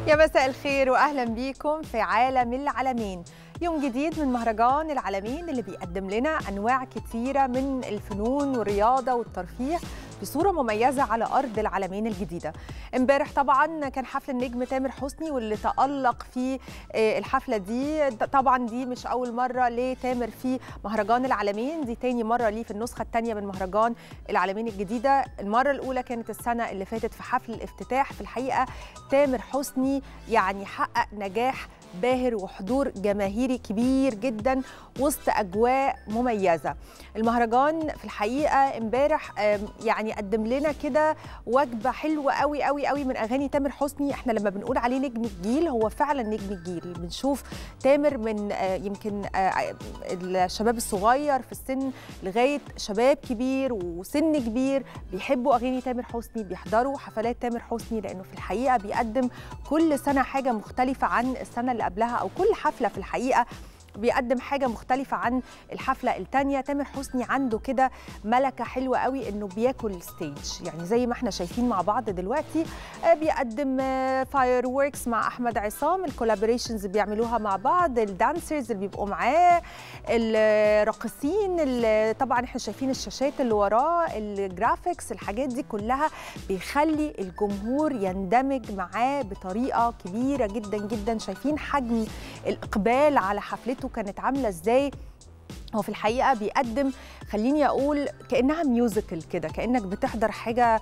يا مساء الخير واهلا بيكم في عالم العالمين يوم جديد من مهرجان العالمين اللي بيقدم لنا انواع كتيره من الفنون والرياضه والترفيه بصوره مميزه على ارض العالمين الجديده امبارح طبعا كان حفل النجم تامر حسني واللي تالق في الحفله دي طبعا دي مش اول مره لتامر في مهرجان العالمين دي تاني مره ليه في النسخه الثانيه من مهرجان العالمين الجديده المره الاولى كانت السنه اللي فاتت في حفل الافتتاح في الحقيقه تامر حسني يعني حقق نجاح باهر وحضور جماهيري كبير جدا وسط اجواء مميزه المهرجان في الحقيقه امبارح يعني قدم لنا كده وجبه حلوه قوي قوي قوي من اغاني تامر حسني احنا لما بنقول عليه نجم الجيل هو فعلا نجم الجيل بنشوف تامر من يمكن الشباب الصغير في السن لغايه شباب كبير وسن كبير بيحبوا اغاني تامر حسني بيحضروا حفلات تامر حسني لانه في الحقيقه بيقدم كل سنه حاجه مختلفه عن السنه اللي قبلها او كل حفله في الحقيقه بيقدم حاجه مختلفه عن الحفله الثانيه تامر حسني عنده كده ملكه حلوه قوي انه بياكل ستيج يعني زي ما احنا شايفين مع بعض دلوقتي بيقدم فاير ووركس مع احمد عصام الكولابوريشنز بيعملوها مع بعض الدانسرز اللي بيبقوا معاه الراقصين اللي طبعا احنا شايفين الشاشات اللي وراه الجرافيكس الحاجات دي كلها بيخلي الجمهور يندمج معاه بطريقه كبيره جدا جدا شايفين حجم الاقبال على حفلته كانت عامله ازاي هو في الحقيقه بيقدم خليني اقول كانها ميوزيكال كده كانك بتحضر حاجه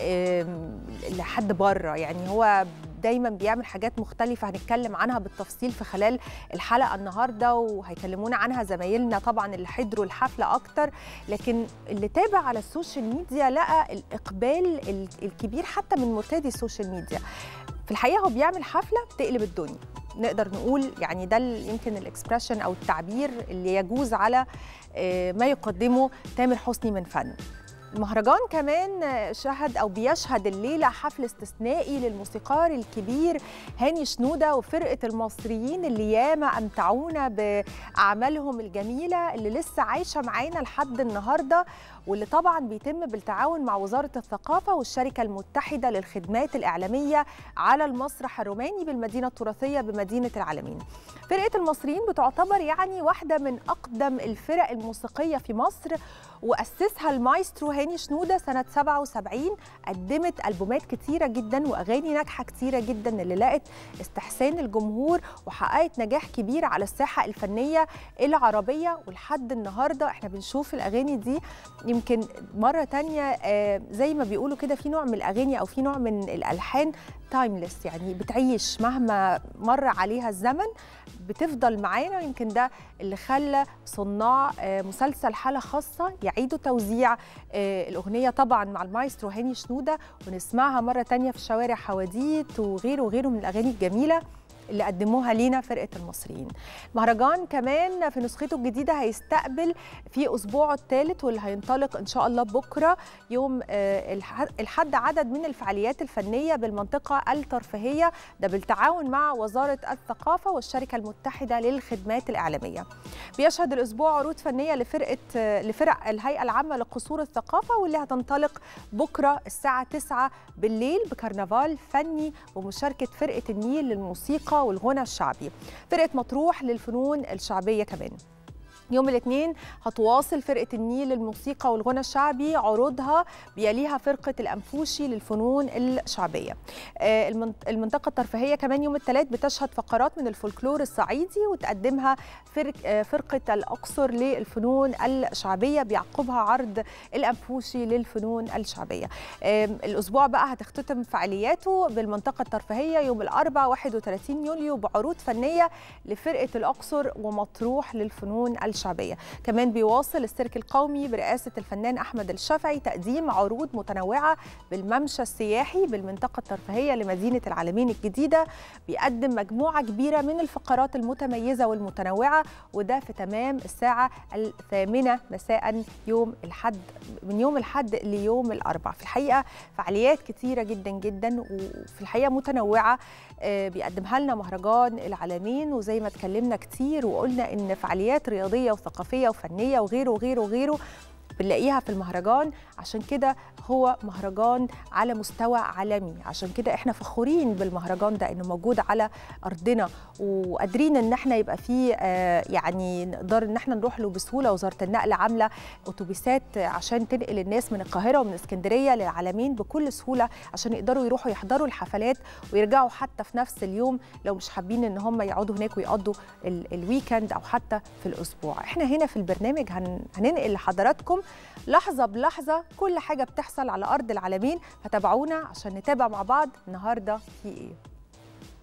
لحد بره يعني هو دايما بيعمل حاجات مختلفه هنتكلم عنها بالتفصيل في خلال الحلقه النهارده وهيكلمونا عنها زمايلنا طبعا اللي حضروا الحفله اكتر لكن اللي تابع على السوشيال ميديا لقى الاقبال الكبير حتى من مرتدي السوشيال ميديا في الحقيقه هو بيعمل حفله تقلب الدنيا نقدر نقول يعني ده يمكن الاكسبريشن او التعبير اللي يجوز على ما يقدمه تامر حسني من فن المهرجان كمان شهد او بيشهد الليله حفل استثنائي للموسيقار الكبير هاني شنوده وفرقه المصريين اللي ياما امتعونا باعمالهم الجميله اللي لسه عايشه معانا لحد النهارده واللي طبعا بيتم بالتعاون مع وزاره الثقافه والشركه المتحده للخدمات الاعلاميه على المسرح الروماني بالمدينه التراثيه بمدينه العالمين. فرقه المصريين بتعتبر يعني واحده من اقدم الفرق الموسيقيه في مصر واسسها المايسترو هاني شنوده سنه 77 قدمت البومات كتيره جدا واغاني ناجحه كتيره جدا اللي لقت استحسان الجمهور وحققت نجاح كبير على الساحه الفنيه العربيه ولحد النهارده احنا بنشوف الاغاني دي يمكن مره تانية زي ما بيقولوا كده في نوع من الاغاني او في نوع من الالحان تايمليس يعني بتعيش مهما مر عليها الزمن بتفضل معانا يمكن ده اللي خلى صناع مسلسل حالة خاصة يعيدوا توزيع الأغنية طبعا مع المايسترو هاني شنودة ونسمعها مرة تانية في شوارع حواديت وغيره وغيره من الأغاني الجميلة اللي قدموها لينا فرقه المصريين. مهرجان كمان في نسخته الجديده هيستقبل في اسبوعه الثالث واللي هينطلق ان شاء الله بكره يوم الحد عدد من الفعاليات الفنيه بالمنطقه الترفيهيه ده بالتعاون مع وزاره الثقافه والشركه المتحده للخدمات الاعلاميه. بيشهد الاسبوع عروض فنيه لفرقه لفرق الهيئه العامه لقصور الثقافه واللي هتنطلق بكره الساعه 9 بالليل بكرنفال فني ومشاركه فرقه النيل للموسيقى والغنى الشعبي فرقة مطروح للفنون الشعبية كمان يوم الاثنين هتواصل فرقة النيل للموسيقى والغنى الشعبي عروضها بيليها فرقة الأنفوشي للفنون الشعبية المنطقة الترفيهية كمان يوم الثلاث بتشهد فقرات من الفولكلور الصعيدي وتقدمها فرق فرقة الأقصر للفنون الشعبية بيعقبها عرض الأنفوشي للفنون الشعبية الأسبوع بقى هتختتم فعالياته بالمنطقة الترفيهية يوم الأربعاء 31 يوليو بعروض فنية لفرقة الأقصر ومطروح للفنون الشعبية الشعبيه كمان بيواصل السيرك القومي برئاسه الفنان احمد الشافعي تقديم عروض متنوعه بالممشى السياحي بالمنطقه الترفيهيه لمدينه العالمين الجديده بيقدم مجموعه كبيره من الفقرات المتميزه والمتنوعه وده في تمام الساعه الثامنه مساء يوم الحد من يوم الحد ليوم الاربعاء في الحقيقه فعاليات كتيره جدا جدا وفي الحقيقه متنوعه بيقدمها لنا مهرجان العالمين وزي ما اتكلمنا كتير وقلنا ان فعاليات رياضيه وثقافيه وفنيه وغيره وغيره وغيره بنلاقيها في المهرجان عشان كده هو مهرجان على مستوى عالمي عشان كده احنا فخورين بالمهرجان ده انه موجود على ارضنا وقادرين ان احنا يبقى فيه آه، يعني نقدر ان احنا نروح له بسهوله وزاره النقل عامله اتوبيسات عشان تنقل الناس من القاهره ومن اسكندريه للعالمين بكل سهوله عشان يقدروا يروحوا يحضروا الحفلات ويرجعوا حتى في نفس اليوم لو مش حابين ان هم يقعدوا هناك ويقضوا ال- الويكند او حتى في الاسبوع احنا هنا في البرنامج هن... هننقل لحضراتكم لحظه بلحظه كل حاجه بتحصل على ارض العالمين فتابعونا عشان نتابع مع بعض النهارده في ايه